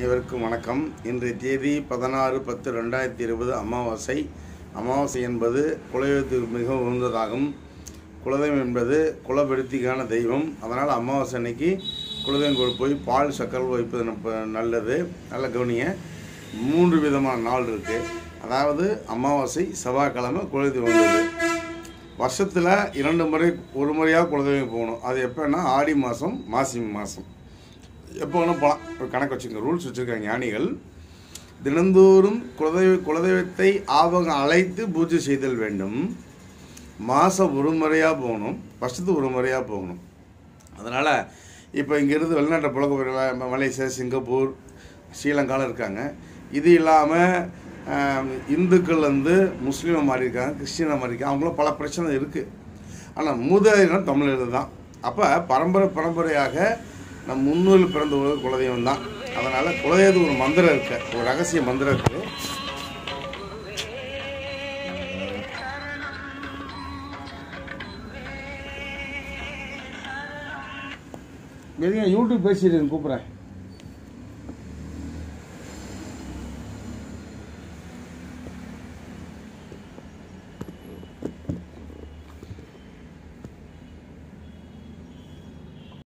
அனைவருக்கும் வணக்கம் இன்றைய தேதி பதினாறு பத்து ரெண்டாயிரத்தி இருபது அமாவாசை அமாவாசை என்பது குலதெய்வத்துக்கு மிகவும் உகந்ததாகும் குலதெய்வம் என்பது குலபெருத்திக்கான தெய்வம் அதனால் அமாவாசை அன்னைக்கு குலதெய்வம் கோயில் போய் பால் சக்கரை வைப்பது நப்ப- நல்லது நல்ல கவனிங்க மூன்று விதமான நாள் இருக்குது அதாவது அமாவாசை செவ்வாய்க்கிழமை குலதெய்வம் வந்தது வருஷத்தில் இரண்டு முறை ஒரு முறையாக குலதெய்வம் போகணும் அது எப்போன்னா ஆடி மாதம் மாசி மாதம் எப்போ வேணும் போகலாம் ஒரு கணக்கு வச்சுங்க ரூல்ஸ் வச்சுருக்காங்க ஞானிகள் தினந்தோறும் குலதெய்வ குலதெய்வத்தை ஆபகம் அழைத்து பூஜை செய்தல் வேண்டும் மாதம் ஒரு முறையாக போகணும் வருஷத்துக்கு ஒரு முறையாக போகணும் அதனால் இப்போ இங்கேருந்து வெளிநாட்டை புழக்க போகிற மலேசியா சிங்கப்பூர் ஸ்ரீலங்காவில் இருக்காங்க இது இல்லாமல் இந்துக்கள் வந்து முஸ்லீமை மாறி இருக்காங்க கிறிஸ்டினை மாறி இருக்காங்க அவங்களும் பல பிரச்சனை இருக்குது ஆனால் மூதாதையினம் தமிழர் தான் அப்போ பரம்பரை பரம்பரையாக நம் முன்னோர்கள் பிறந்த ஒரு குலதெய்வம் தான் அதனால் குலதெய்வத்துக்கு ஒரு மந்திரம் இருக்கு ஒரு ரகசிய மந்திரம் இருக்குது எதுங்க யூடியூப் பேசிட்டு கூப்பிட்றேன்